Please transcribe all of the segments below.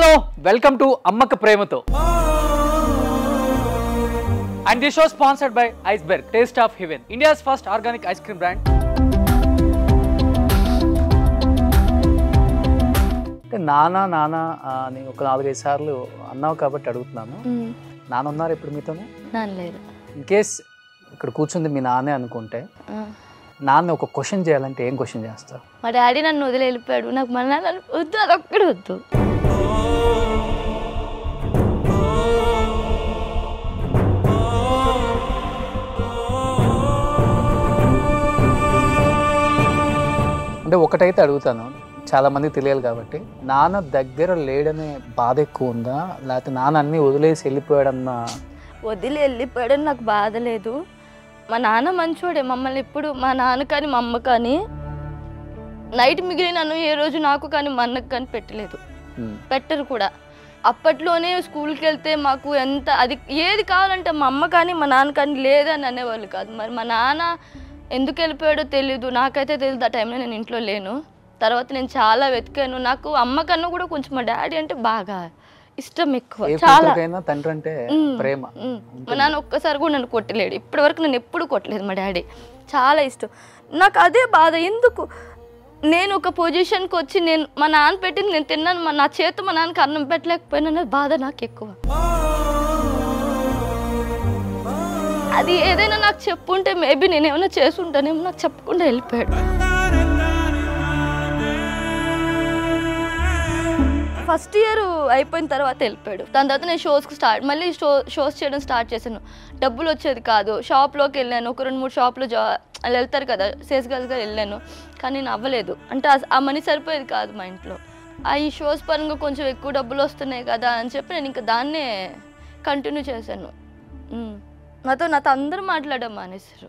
Welcome to అమ్మక ప్రేమతో and the show sponsored by Iceberg Taste of Heaven India's first organic ice cream brand అంటే నానా నానా ఆ, అని ఒక నాలుగైదు సార్లు అన్నావు కాబట్టి అడుగుతున్నాను నాన్న ఉన్నారు ఇప్పుడు మీతోనే నాన్న లేదు ఇన్ కేస్ ఇక్కడ కూర్చుంది మీ నాన్నే అనుకుంటే ఆ. నాన్న ఒక క్వశ్చన్ చేయాలంటే ఏం క్వశ్చన్ చేస్తావు మా డాడీ నన్ను వదిలి వెళ్ళిపోయాడు నాకు మన నాన్న వద్దు అదొక్కడు వద్దు అంటే ఒకటైతే అడుగుతాను చాలా మంది తెలియాలి కాబట్టి నాన్న దగ్గర లేడనే బాధ ఎక్కువ ఉందా లేకపోతే నాన్న అన్ని వదిలేసి వెళ్ళిపోయాడన్న వదిలి వెళ్ళిపోయాడని నాకు బాధ లేదు మా నాన్న మంచోడే మమ్మల్ని ఎప్పుడు మా నాన్న కానీ మా అమ్మ కానీ నైట్ మిగిలినను ఏ రోజు నాకు కానీ మా అన్నకు కానీ పెట్టలేదు ఉమ్, పెట్టరు కూడా అప్పట్లోనే స్కూల్కి వెళ్తే మాకు ఎంత అది ఏది కావాలంటే మా అమ్మ కానీ మా నాన్న కానీ లేదని అనేవాళ్ళు కాదు మరి మా నాన్న ఎందుకు వెళ్ళిపోయాడో తెలియదు నాకైతే తెలియదు ఆ టైంలో నేను ఇంట్లో లేను తర్వాత నేను చాలా వెతికాను నాకు అమ్మ కన్నా కూడా కొంచెం మా డాడీ అంటే బాగా ఇష్టం ఎక్కువ ఏ చాలా కూతురికైనా తండ్రి అంటే ఉమ్, ప్రేమ ఉమ్. మా నాన్న ఒక్కసారి కూడా నన్ను కొట్టలేడు ఇప్పటివరకు నన్ను ఎప్పుడు కొట్టలేదు మా డాడీ చాలా ఇష్టం నాకు అదే బాధ ఎందుకు నేను ఒక పొజిషన్కి వచ్చి నేను మా నాన్న పెట్టింది నేను తిన్నాను మా నా చేత మా నాన్నకి అన్నం పెట్టలేకపోయినా బాధ నాకు ఎక్కువ అది ఏదైనా నాకు చెప్పుంటే మేబీ నేను ఏమైనా చేసుంటానేమో నాకు చెప్పకుండా వెళ్ళిపోయాడు ఫస్ట్ ఇయర్ అయిపోయిన తర్వాత వెళ్ళిపోయాడు దాని తర్వాత నేను షోస్కి స్టార్ట్ మళ్ళీ షో షోస్ చేయడం స్టార్ట్ చేశాను డబ్బులు వచ్చేది కాదు షాప్లోకి వెళ్ళాను ఒక రెండు మూడు షాప్లో జా వాళ్ళు వెళ్తారు కదా సేల్స్ గర్ల్స్గా వెళ్ళాను కానీ నేను అవ్వలేదు అంటే ఆ- ఆ మనీ సరిపోయేది కాదు మా ఇంట్లో ఆ ఈ షోస్ పరంగా కొంచెం ఎక్కువ డబ్బులు వస్తున్నాయి కదా అని చెప్పి నేను ఇంకా దాన్నే కంటిన్యూ చేశాను ఉమ్. నాతో నాతో అందరూ మాట్లాడడం మానేశారు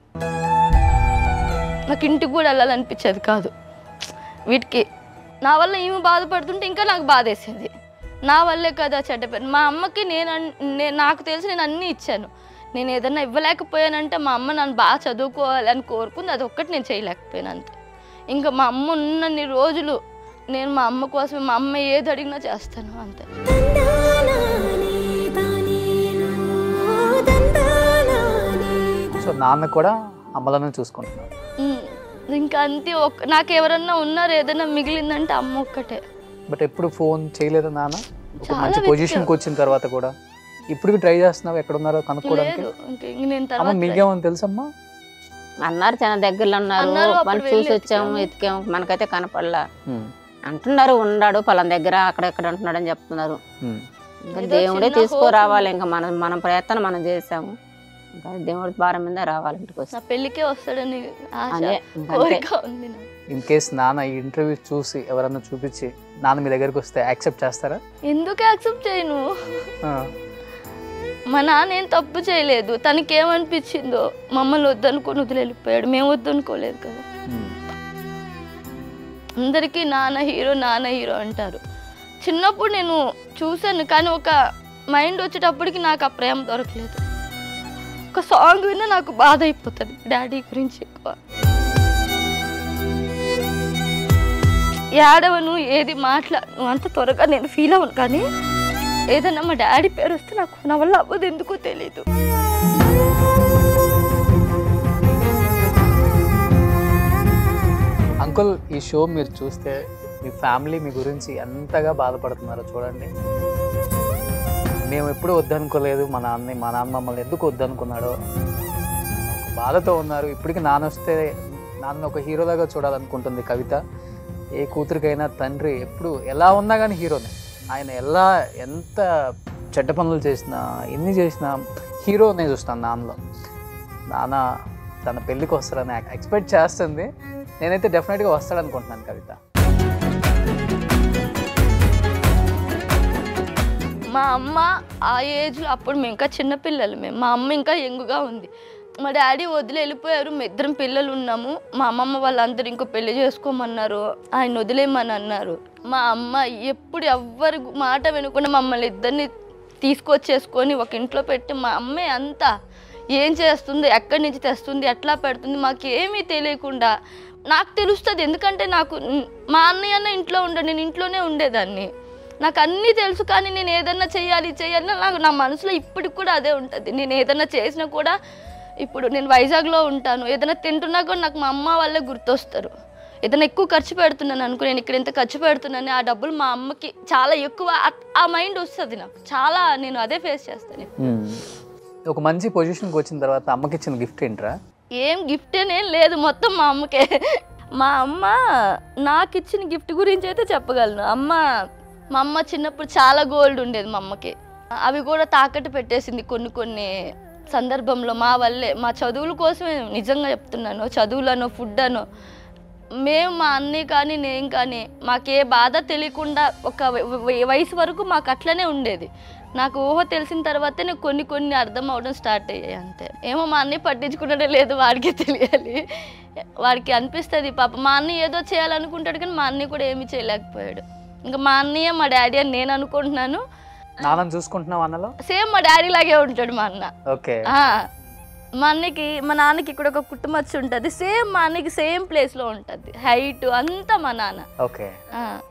నాకు ఇంటికి కూడా వెళ్ళాలనిపించేది కాదు వీటికి నా వల్ల ఈమె బాధపడుతుంటే ఇంకా నాకు బాధ వేసేది నా వల్లే కదా చెడ్డ పేరు మా అమ్మకి నేను అన్- నే- నాకు తెలిసి నేను అన్నీ ఇచ్చాను నేను ఏదన్నా ఇవ్వలేకపోయానంటే మా అమ్మ నన్ను బాగా చదువుకోవాలి అని కోరుకుంది అది ఒక్కటి నేను చేయలేకపోయాను అంతే ఇంకా మా అమ్మ ఉన్నన్ని రోజులు నేను మా అమ్మ కోసమే మా అమ్మ ఏది అడిగినా చేస్తాను అంతే సో నాన్న కూడా అమ్మలను చూసుకుంటున్నాడు ఉమ్. ఇంకా అంతే ఒక్క నాకు ఎవరన్నా ఉన్నారు ఏదైనా మిగిలిందంటే అమ్మ ఒక్కటే బట్ ఎప్పుడు ఫోన్ చేయలేదా నాన్న ఒక చాలా మంచి వెతికా. పొజిషన్కి వచ్చిన తర్వాత కూడా ఇప్పుడు ట్రై చేస్తున్నావు ఎక్కడ ఉన్నారో కనుక్కోవడానికి లేదు ఇంక ఇంక నేను అమ్మ తర్వాత మీకేమని తెలుసమ్మా అన్నారు చాలా దగ్గరలో ఉన్నారు అన్నారు, అప్పుడు మనం చూసి వెళ్ళి వచ్చాము ఎతికాము. ఎతికాము మనకైతే కనపడలా ఉమ్, అంటున్నారు ఉన్నాడు పలానా దగ్గర అక్కడెక్కడ ఉంటున్నాడు అని చెప్తున్నారు ఉమ్. ఇంకా ఏదో దేవుడే చిన్న తీసుకురావాలి ఇంకా మనం మన ప్రయత్నం మనం చేసాము ఇంకా దేవుడి భారం మీద రావాలి ఇంటికి నా వస్తే పెళ్ళికే వస్తాడని ఆశ అదే ఇంకా అంతే కోరిక ఉంది నాకు ఇన్ కేస్ నాన్న ఈ ఇంటర్వ్యూ చూసి ఎవరన్నా చూపించి నాన్న మీ దగ్గరికి వస్తే యాక్సెప్ట్ చేస్తారా ఎందుకు యాక్సెప్ట్ చేయను ఆ, మా నాన్న ఏం తప్పు చేయలేదు తనకి ఏమనిపించిందో మమ్మల్ని వద్దనుకొని వదిలి వెళ్ళిపోయాడు మేము వద్దనుకోలేదు కదా ఉమ్, అందరికీ నాన్న హీరో నాన్న హీరో అంటారు చిన్నప్పుడు నేను చూశాను కానీ ఒక మైండ్ వచ్చేటప్పటికి నాకు ఆ ప్రేమ దొరకలేదు ఒక సాంగ్ విన్నా నాకు బాధ అయిపోతుంది డాడీ గురించి ఎక్కువ ఏడవను ఏది మాట్లాడను అంత త్వరగా నేను ఫీల్ అవ్వను కానీ ఏదన్నా మా డాడీ పేరు వస్తే నాకు నా వల్ల అవ్వదు ఎందుకో తెలీదు అంకుల్ ఈ షో మీరు చూస్తే మీ ఫ్యామిలీ మీ గురించి ఎంతగా బాధపడుతున్నారో చూడండి మేము ఎప్పుడు వద్దనుకోలేదు మా నాన్న మా నాన్న మమ్మల్ని ఎందుకు వద్దనుకున్నాడో ఒక బాధతో ఉన్నారు ఇప్పటికి నాన్న వస్తే నాన్న ఒక హీరోలాగా చూడాలనుకుంటుంది కవిత ఏ కూతురికైనా తండ్రి ఎప్పుడు ఎలా ఉన్నా కానీ హీరోనే ఆయన ఎలా ఎంత చెడ్డ పనులు చేసినా ఎన్ని చేసినా హీరోనే చూస్తాను నాన్నలో నాన్న తన పెళ్ళికి వస్తాడని ఎక్స్పెక్ట్ చేస్తుంది నేనైతే డెఫినెట్గా వస్తాడనుకుంటున్నాను కవిత మా అమ్మ ఆ ఏజ్లో అప్పుడు మేము ఇంకా చిన్నపిల్లలు మేము మా అమ్మ ఇంకా యంగుగా ఉంది మా డాడీ వదిలి వెళ్ళిపోయారు మేము ఇద్దరం పిల్లలు ఉన్నాము మా అమ్మమ్మ వాళ్ళందరూ ఇంకో పెళ్లి చేసుకోమన్నారు ఆయన వదిలేయమని అన్నారు మా అమ్మ ఎప్పుడు ఎవ్వరి మాట వినకుండా మమ్మల్ని ఇద్దరిని తీసుకొచ్చేసుకొని ఒక ఇంట్లో పెట్టి మా అమ్మే అంతా ఏం చేస్తుంది ఎక్కడి నుంచి తెస్తుంది ఎట్లా పెడుతుంది మాకు ఏమీ తెలియకుండా నాకు తెలుస్తుంది ఎందుకంటే నాకు న్- మా అన్నయ్య అన్న ఇంట్లో ఉండే నేను ఇంట్లోనే ఉండేదాన్ని నాకు అన్నీ తెలుసు కానీ నేను ఏదన్నా చేయాలి చేయాలి నాకు నా మనసులో ఇప్పటికి కూడా అదే ఉంటుంది నేను ఏదన్నా చేసినా కూడా ఇప్పుడు నేను వైజాగ్లో ఉంటాను ఏదైనా తింటున్నా కూడా నాకు మా అమ్మ వాళ్ళే గుర్తొస్తారు ఏదైనా ఎక్కువ ఖర్చు పెడుతున్నాను అనుకో నేను ఇక్కడ ఎంత ఖర్చు పెడుతున్నాను ఆ డబ్బులు మా అమ్మకి చాలా ఎక్కువ ఆ- ఆ మైండ్ వస్తుంది నాకు చాలా నేను అదే ఫేస్ చేస్తాను మ్మ్. ఒక మంచి పొజిషన్కి వచ్చిన తర్వాత అమ్మకి ఇచ్చిన గిఫ్ట్ ఏంట్రా ఏం గిఫ్ట్ అనేం లేదు మొత్తం మా అమ్మకే మా అమ్మ నాకు ఇచ్చిన గిఫ్ట్ గురించి అయితే చెప్పగలను అమ్మ మా అమ్మ చిన్నప్పుడు చాలా గోల్డ్ ఉండేది మా అమ్మకి అవి కూడా తాకట్టు పెట్టేసింది కొన్ని కొన్ని సందర్భంలో మా వల్లే మా చదువుల కోసమే నిజంగా చెప్తున్నాను చదువులను ఫుడ్ అను మేము మా అన్నీ కానీ నేను కానీ మాకే బాధ తెలియకుండా ఒక వ- వ- వయసు వరకు మాకు అట్లనే ఉండేది నాకు ఊహ తెలిసిన తర్వాతనే కొన్ని కొన్ని అర్థం అవడం స్టార్ట్ అయ్యాయి అంతే ఏమో మా అన్నయ్య పట్టించుకుంటే లేదు వాడికి తెలియాలి వాడికి అనిపిస్తుంది పాప మా అన్నయ్య ఏదో చేయాలనుకుంటాడు కానీ మా అన్నయ్య కూడా ఏమీ చేయలేకపోయాడు ఇంకా మా అన్నయ్య మా డాడీ అని నేను అనుకుంటున్నాను నాన్నని చూసుకుంటున్నావు అన్నలో సేమ్ మా డాడీ లాగే ఉంటాడు మా అన్న ఓకే ఆ, మా అన్నకి మా నాన్నకి ఇక్కడ ఒక కుటుంబచ్చు ఉంటుంది సేమ్ మా అన్నకి సేమ్ ప్లేస్లో ఉంటుంది హైట్ అంతా మా నాన్న ఓకే ఆ,